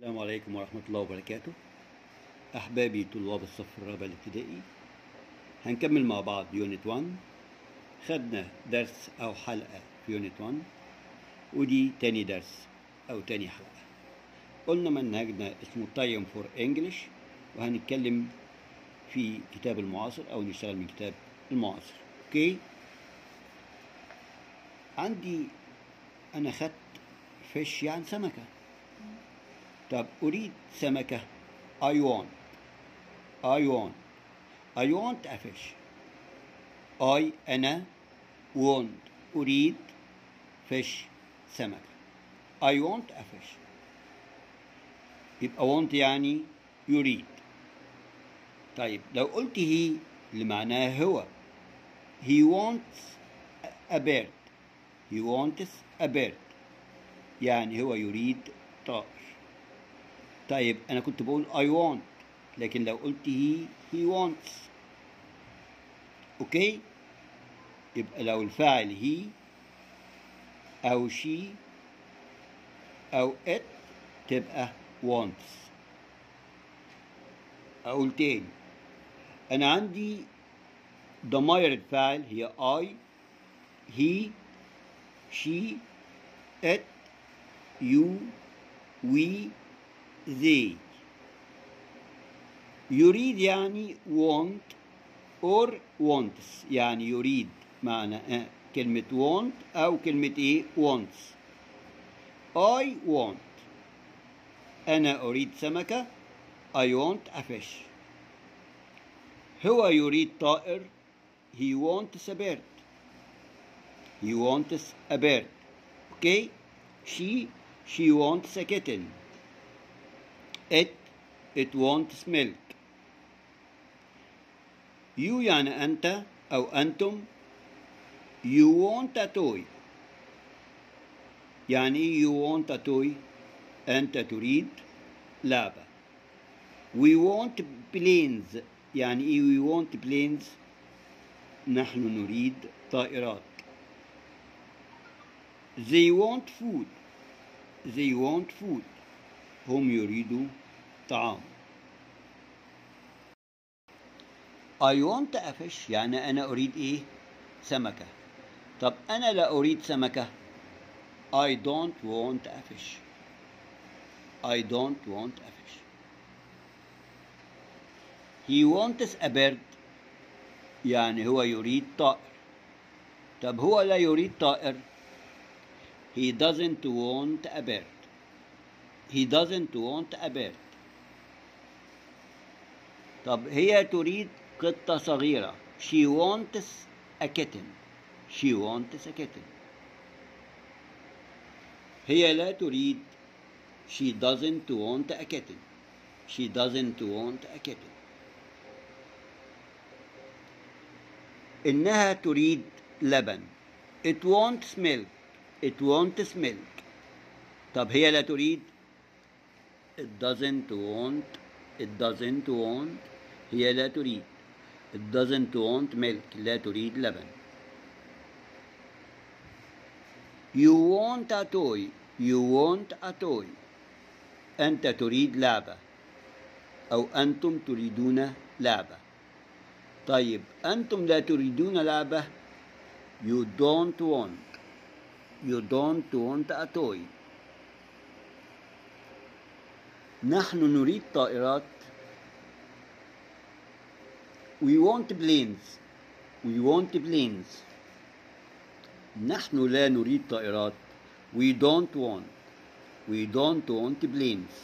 السلام عليكم ورحمة الله وبركاته أحبابي طلاب الصف الرابع الابتدائي هنكمل مع بعض يونت 1 خدنا درس أو حلقة في يونت 1 ودي تاني درس أو تاني حلقة قلنا منهجنا اسمه تايم فور انجلش وهنتكلم في كتاب المعاصر أو نشتغل من كتاب المعاصر أوكي عندي أنا خدت فيش يعني سمكة طب أريد سمكة I want I want I want a fish I أنا want أريد fish سمكة I want a fish يبقى want يعني يريد طيب لو قلت هي اللي معناها هو he wants a bird he wants a bird يعني هو يريد طائر طيب انا كنت بقول I want لكن لو قلت he he wants اوكي يبقى لو الفاعل he او she او it تبقى wants اقول تاني انا عندي ضمائر الفاعل هي I he she it you we they يريد يعني want or wants يعني يريد معنى آه كلمة want أو كلمة إيه wants I want أنا أريد سمكة I want a fish هو يريد طائر he wants a bird he wants a bird okay she she wants a kitten it it wants milk you يعني أنت أو أنتم you want a toy يعني you want a toy أنت تريد لعبة we want planes يعني إيه we want planes نحن نريد طائرات they want food they want food هم يريدوا طعام I want a fish يعني أنا أريد إيه سمكة طب أنا لا أريد سمكة I don't want a fish I don't want a fish He wants a bird يعني هو يريد طائر طب هو لا يريد طائر He doesn't want a bird He doesn't want a bird طب هي تريد قطة صغيرة She wants a kitten She wants a kitten هي لا تريد She doesn't want a kitten She doesn't want a kitten إنها تريد لبن It wants milk It wants milk طب هي لا تريد It doesn't want It doesn't want هي لا تريد It doesn't want milk لا تريد لبن You want a toy You want a toy أنت تريد لعبة أو أنتم تريدون لعبة طيب أنتم لا تريدون لعبة You don't want You don't want a toy نحن نريد طائرات We want planes We want planes نحن لا نريد طائرات We don't want We don't want planes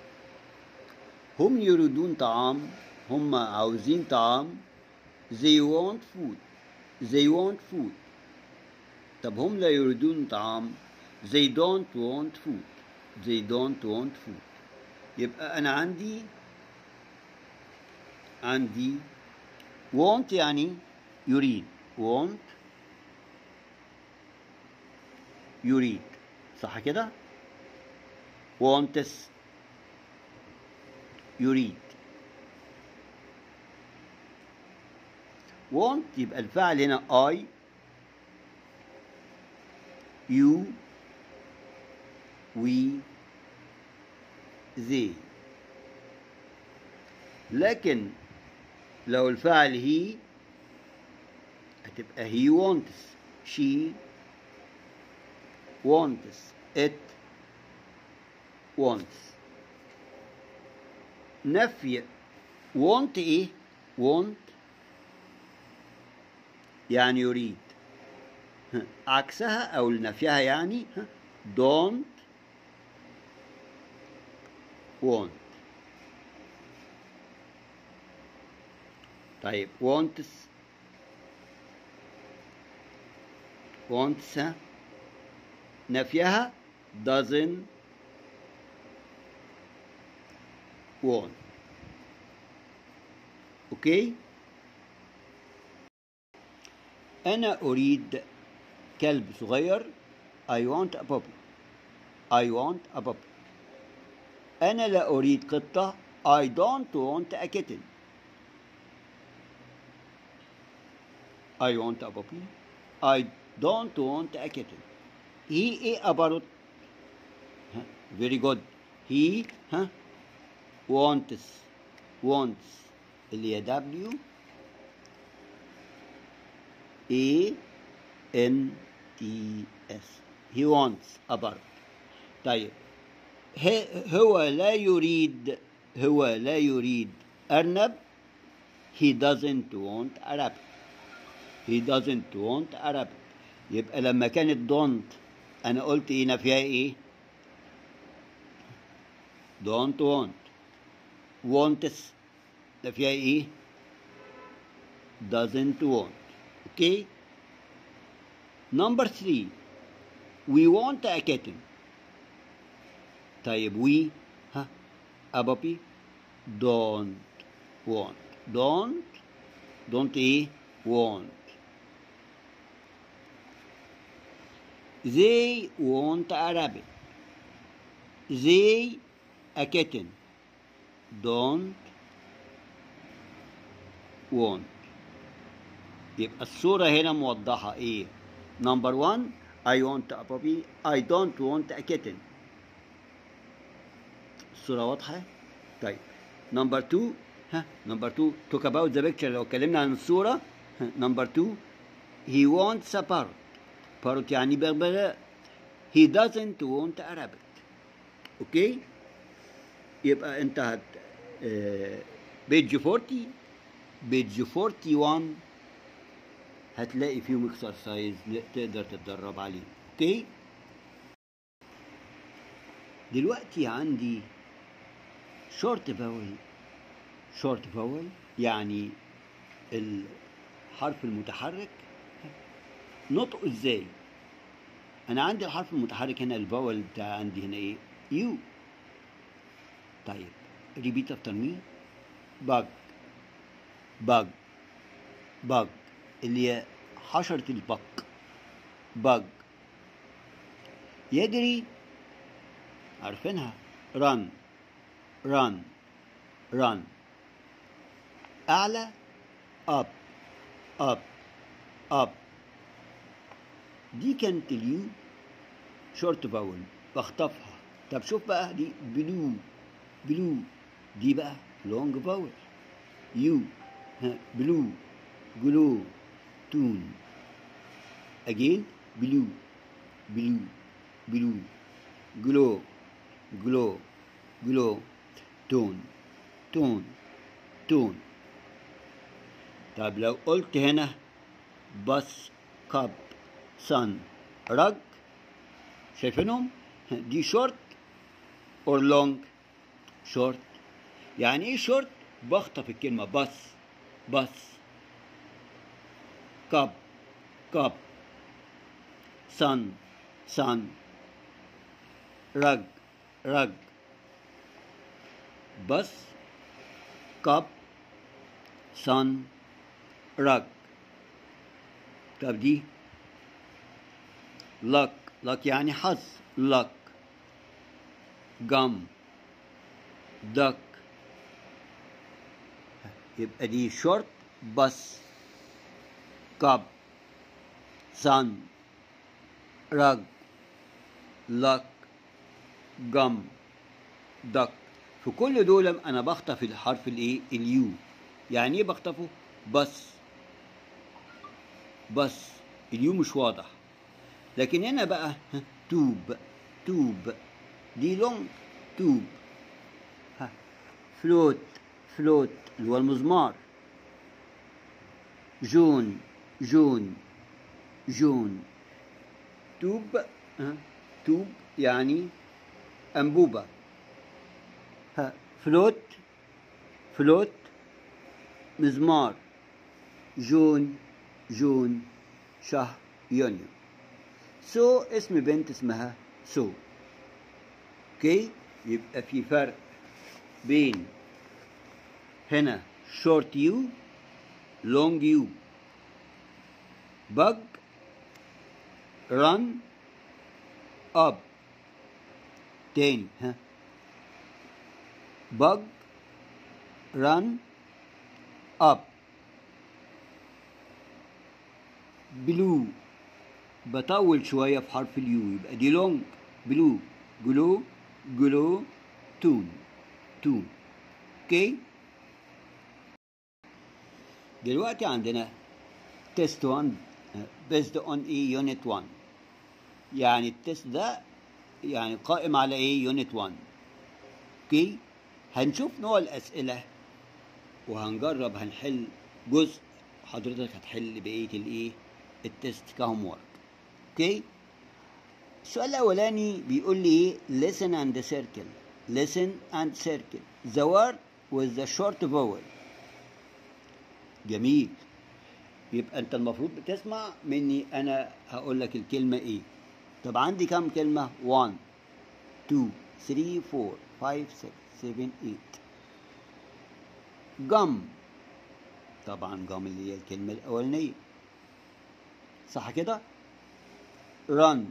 هم يريدون طعام هم عاوزين طعام They want food They want food طب هم لا يريدون طعام They don't want food They don't want food يبقى أنا عندي عندي want يعني يريد want يريد صح كده wants يريد want يبقى الفعل هنا I you we they لكن لو الفعل هي هتبقى he wants she wants it wants نفي want ايه want يعني يريد ها، عكسها او نفيها يعني ها، don't want طيب wants wants ها، نفيها doesn't want اوكي انا اريد كلب صغير I want a puppy I want a puppy انا لا اريد قطة I don't want a kitten I want a puppy I don't want a kitten he ايه about ها، very good he ها wants wants اللي هي W A N T S he wants a bird طيب ه- هو لا يريد هو لا يريد أرنب he doesn't want a rabbit he doesn't want a rabbit يبقى لما كانت don't أنا قلت إيه نفيها إيه don't want wants نفيها إيه doesn't want okay number three we want a kitten طيب we ها a puppy don't want don't don't ايه want they want a rabbit they a kitten don't want يبقى الصورة هنا موضحة ايه number one I want a puppy I don't want a kitten الصورة واضحة طيب number two ها number two talk about the picture لو اتكلمنا عن الصورة ها، number two he wants a parrot parrot يعني بغبغاء he doesn't want a rabbit اوكي يبقى انتهت بيج 40 بيج 41 هتلاقي فيهم اكسرسايز تقدر تتدرب عليه اوكي دلوقتي عندي شورت فاول شورت فاول يعني الحرف المتحرك نطقه ازاي انا عندي الحرف المتحرك هنا الفاول بتاع عندي هنا ايه يو طيب ريبيت افتر مي باج باج باج اللي هي حشرة البق باج يجري عارفينها رن رن رن أعلى up up up دي كانت اليو شورت فاول بخطفها طب شوف بقى دي بلو بلو دي بقى لونج فاول يو ها بلو جلو تون again بلو بلو بلو جلو جلو جلو تون تون تون طب لو قلت هنا بس كاب صن رج شايفينهم دي شورت اور لونج شورت يعني ايه شورت بخطف الكلمة بس بس كاب كاب صن صن رج رج بس كاب صن رج طب دي لك لك يعني حظ لك جم دك يبقى دي شورت بس كاب صن رج لك جم دك في كل دول انا بخطف الحرف الايه اليو يعني ايه بخطفه بس بس اليو مش واضح لكن هنا بقى ها، توب توب دي لونج توب ها فلوت فلوت اللي هو المزمار جون جون جون توب ها توب يعني أنبوبة ها فلوت فلوت مزمار جون جون شهر يونيو سو اسم بنت اسمها سو اوكي يبقى في فرق بين هنا شورت يو لونج يو bug run up تاني ها bug run up blue بطول شوية في حرف اليو يبقى دي لونج بلو جلو جلو تون تون اوكي دلوقتي عندنا تيست 1 بيزد اون ايه يونت 1 يعني التيست ده يعني قائم على ايه يونت 1 اوكي هنشوف نوع الاسئله وهنجرب هنحل جزء حضرتك هتحل بقيه الايه التيست كهوم ورك اوكي السؤال الاولاني بيقول لي ايه listen and circle listen and circle the word with the short vowel جميل يبقى انت المفروض بتسمع مني انا هقول لك الكلمه ايه طب عندي كام كلمه 1 2 3 4 5 6 7 8 جم طبعا جم اللي هي الكلمه الاولانيه صح كده رن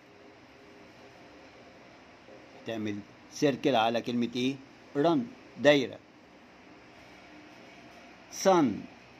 تعمل سيركل على كلمه ايه رن دايره sun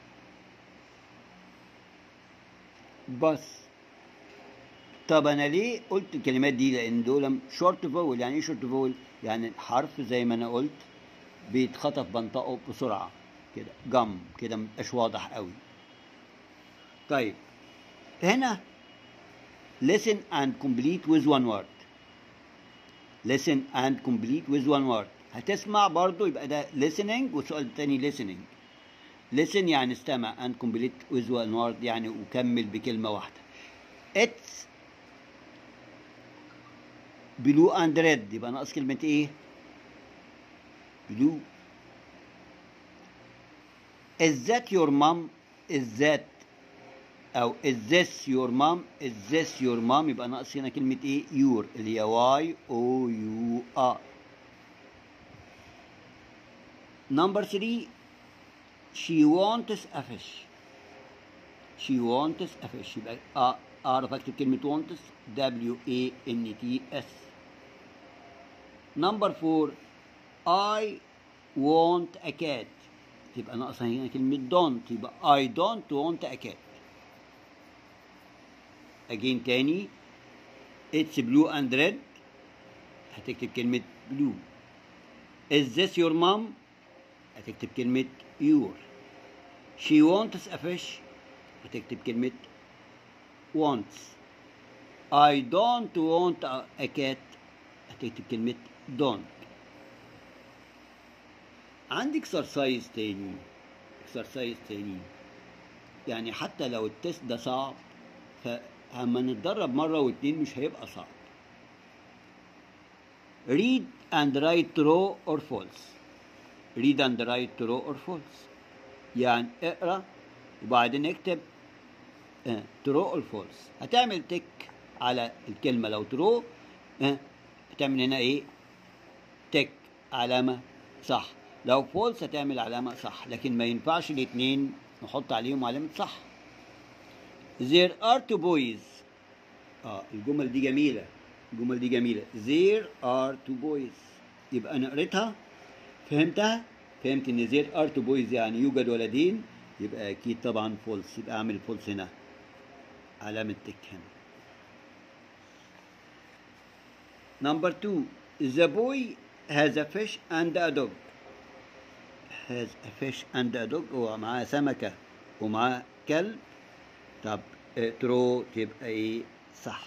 بس طب انا ليه قلت الكلمات دي لان دول شورت فول يعني ايه شورت فول يعني حرف زي ما انا قلت بيتخطف بنطقه بسرعه كده جم كده مبقاش واضح قوي طيب هنا listen and complete with one word listen and complete with one word هتسمع برضو يبقى ده listening والسؤال التاني listening listen يعني استمع and complete with one word يعني وكمل بكلمة واحدة it's blue and red يبقى ناقص كلمة ايه blue is that your mom is that او is this your mom is this your mom يبقى ناقص هنا كلمة ايه your اللي هي y o u r number three she wants a fish she wants a fish يبقى أ- اعرف اكتب كلمة wants w a n t s number four I want a cat تبقى ناقصة هنا كلمة don't يبقى I don't want a cat again تاني it's blue and red هتكتب كلمة blue is this your mom هتكتب كلمة your she wants a fish هتكتب كلمة wants I don't want a, a cat هتكتب كلمة don't عندي اكسرسايز تاني اكسرسايز تاني يعني حتى لو التست ده صعب فاما نتدرب مرة واتنين مش هيبقى صعب read and write true or false read and write true or false يعني اقرا وبعدين اكتب اه true or false هتعمل تك على الكلمة لو true اه هتعمل هنا ايه تك علامة صح لو فولس هتعمل علامة صح لكن ما ينفعش الاتنين نحط عليهم علامة صح There are two boys اه الجمل دي جميلة الجمل دي جميلة There are two boys يبقى أنا قريتها فهمتها فهمت إن there are two boys يعني يوجد ولدين يبقى أكيد طبعا فولس يبقى أعمل فولس هنا علامة تك هنا Number two The boy has a fish and a dog has a fish and a dog هو معاه سمكة ومعاه كلب طب ترو تبقى ايه صح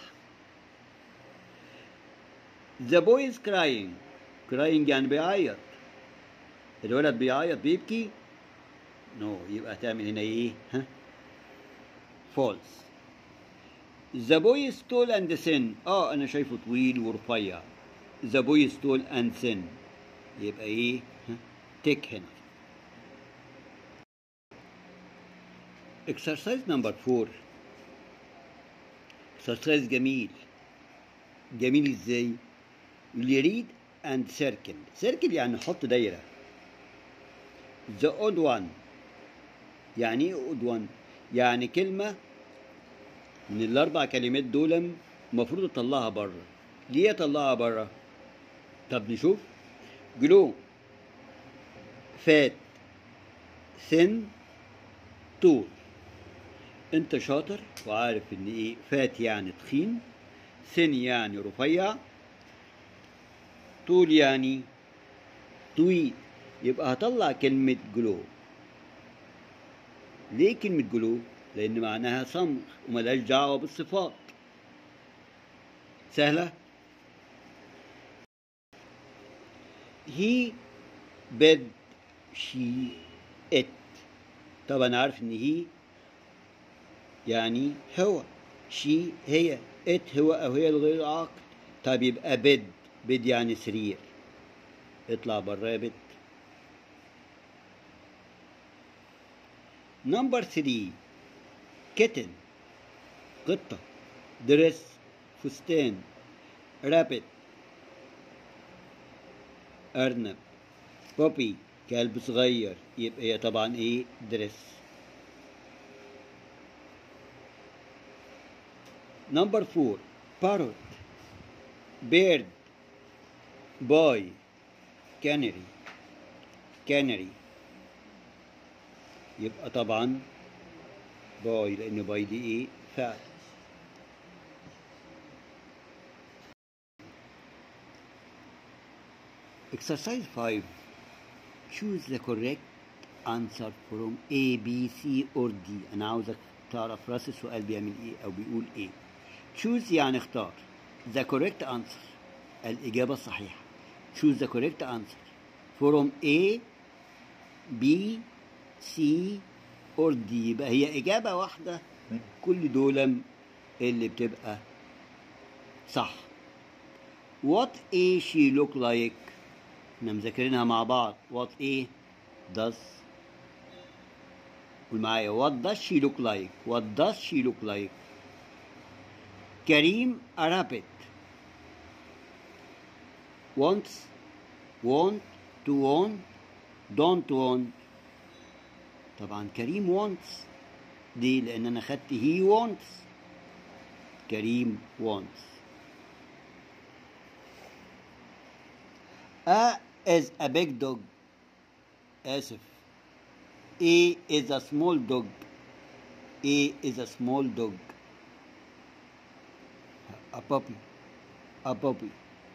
The boy is crying crying يعني بيعيط الولد بيعيط بيبكي نو no. يبقى تعمل هنا ايه ها false The boy is tall and thin اه انا شايفه طويل ورفيع The boy is tall and thin يبقى ايه ها تك هنا exercise number 4 exercise جميل جميل ازاي اللي read and circle circle يعني حط دايرة the odd one يعني ايه odd one يعني كلمة من الأربع كلمات دول المفروض أطلعها بره ليه أطلعها بره طب نشوف جلو فات ثن طول انت شاطر وعارف ان ايه فات يعني تخين ثن يعني رفيع طول يعني طويل يبقى هطلع كلمة جلو ليه كلمة جلو؟ لأن معناها صمغ وملهاش دعوة بالصفات سهلة؟ he bed she it طبعا عارف ان هي يعني هو شي هي ات هو او هي الغير عاقل طب يبقى بد بد يعني سرير اطلع بره يا بد نمبر 3 كيتن قطة درس فستان رابت أرنب بوبي كلب صغير يبقى هي طبعا ايه درس نمبر فور parrot bird boy canary canary يبقى طبعا باي لان باي دي ايه فعل exercise 5 choose the correct answer from A B C or D انا عاوزك تعرف راس السؤال بيعمل ايه او بيقول ايه choose يعني اختار the correct answer الإجابة الصحيحة choose the correct answer from A B C or D يبقى هي إجابة واحدة من كل دول اللي بتبقى صح what A she look like احنا مذاكرينها مع بعض what A does قول معايا what does she look like what does she look like كريم a rabbit wants want to want don't want طبعا كريم wants دي لان انا خدت he wants كريم wants A is a big dog آسف A is a small dog A is a small dog a puppy a puppy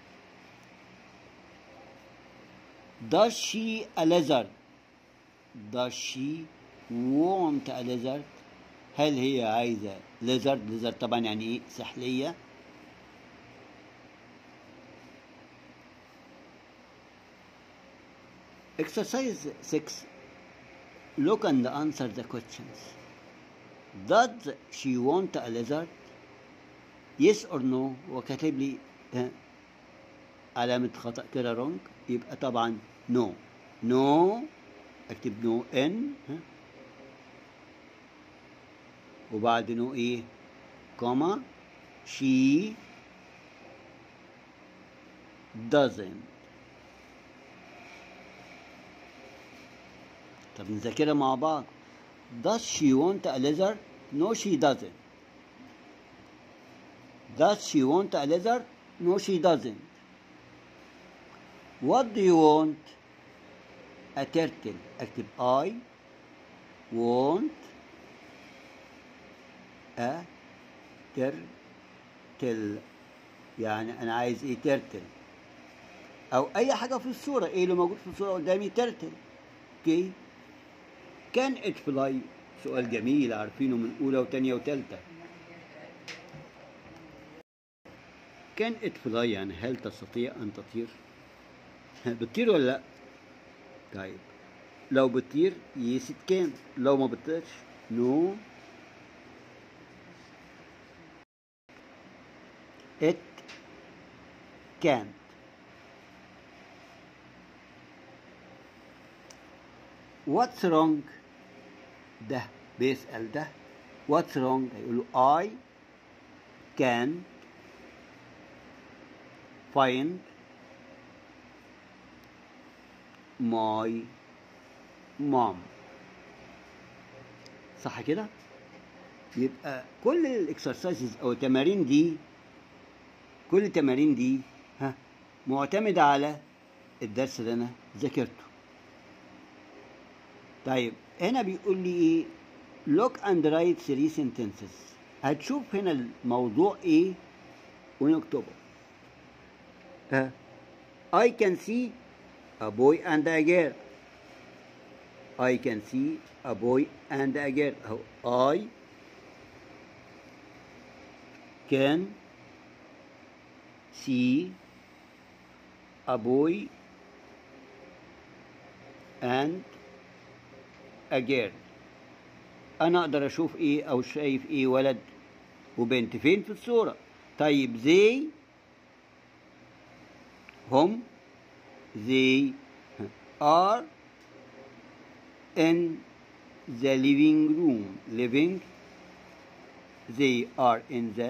does she a lizard does she want a lizard هل هي عايزة lizard lizard طبعا يعني ايه سحلية exercise 6 look and answer the questions does she want a lizard yes or no وكاتب لي آه، علامة خطأ كده رونج يبقى طبعا no no اكتب no n ها وبعد نو ايه كوما she doesn't طب نذاكرها مع بعض does she want a lizard no she doesn't Does she want a lizard? No, she doesn't. What do you want? A turtle. أكتب I want a turtle. يعني أنا عايز إيه turtle. او اي حاجه في الصوره ايه اللي موجود في الصوره قدامي ترتل اوكي كان ات فلاي سؤال جميل عارفينه من اولى وثانيه وثالثه كان ات فلاي يعني هل تستطيع ان تطير بتطير ولا لا طيب لو بتطير يس ات كان لو ما بتطيرش نو no. it can't what's wrong ده بيسأل ده what's wrong هيقول له I can find my mom صح كده يبقى كل الاكسرسايزز او التمارين دي كل التمارين دي ها معتمدة على الدرس اللي انا ذاكرته طيب هنا بيقول لي ايه look and write three sentences هتشوف هنا الموضوع ايه ونكتبه ها I can see a boy and a girl I can see a boy and a girl أهو I can see a boy and a girl انا اقدر اشوف ايه او شايف ايه ولد وبنت فين في الصورة طيب زي هم they are in the living room living they are in the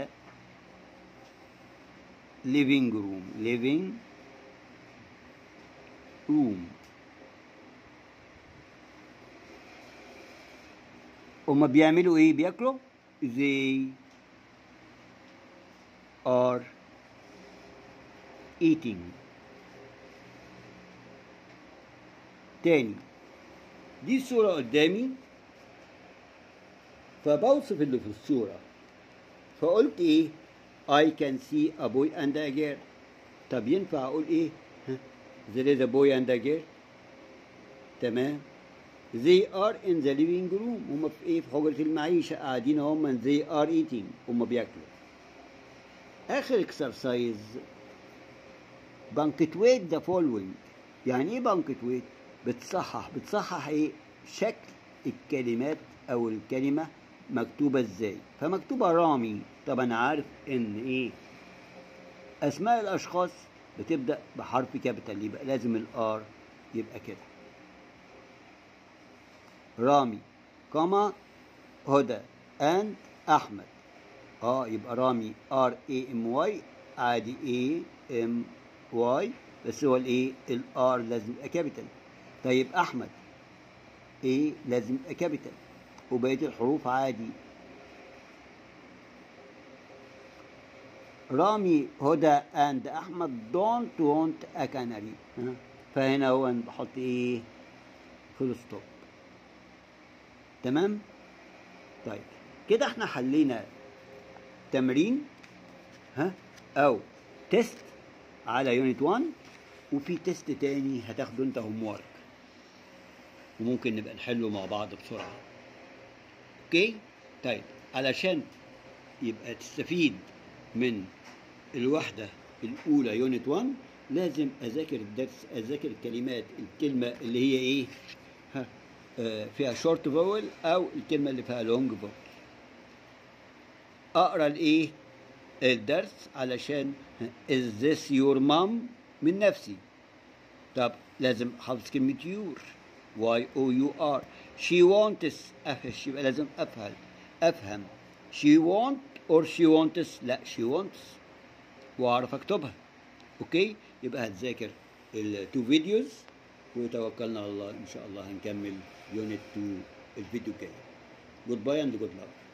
living room living room هما بيعملوا ايه بياكلوا they are eating تاني دي الصورة قدامي فبوصف اللي في الصورة فقلت ايه I can see a boy and a girl طب ينفع اقول ايه ها؟ there is a boy and a girl تمام they are in the living room هم في ايه في حجرة المعيشة قاعدين هم they are eating هم بياكلوا اخر اكسرسايز بانكتويت ذا فولوينج يعني ايه بانكتويت بتصحح بتصحح ايه شكل الكلمات او الكلمه مكتوبه ازاي فمكتوبه رامي طب انا عارف ان ايه اسماء الاشخاص بتبدا بحرف كابيتال يبقى لازم الار يبقى كده رامي كما هدى اند احمد اه يبقى رامي ار اي ام واي عادي اي ام واي بس هو الايه الار لازم يبقى كابيتال طيب احمد ايه لازم يبقى كابيتال وبقيه الحروف عادي رامي هدى اند احمد دونت وونت ا كانري فهنا هو بحط ايه فول ستوب تمام طيب كده احنا حلينا تمرين ها او تيست على يونت 1 وفي تيست تاني هتاخده انت هوم وورك وممكن نبقى نحله مع بعض بسرعه اوكي طيب علشان يبقى تستفيد من الوحده الاولى يونت 1 لازم اذاكر الدرس اذاكر الكلمات الكلمه اللي هي ايه ها آه فيها شورت فاول او الكلمه اللي فيها لونج فاول اقرا الايه الدرس علشان is this your mom من نفسي طب لازم حافظ كلمة يور y o u r she wants أفهش يبقى لازم أفهم أفهم she want or she wants لا she wants وأعرف أكتبها أوكي يبقى هتذاكر التو فيديوز وتوكلنا على الله إن شاء الله هنكمل يونت 2 الفيديو الجاي جود باي اند جود luck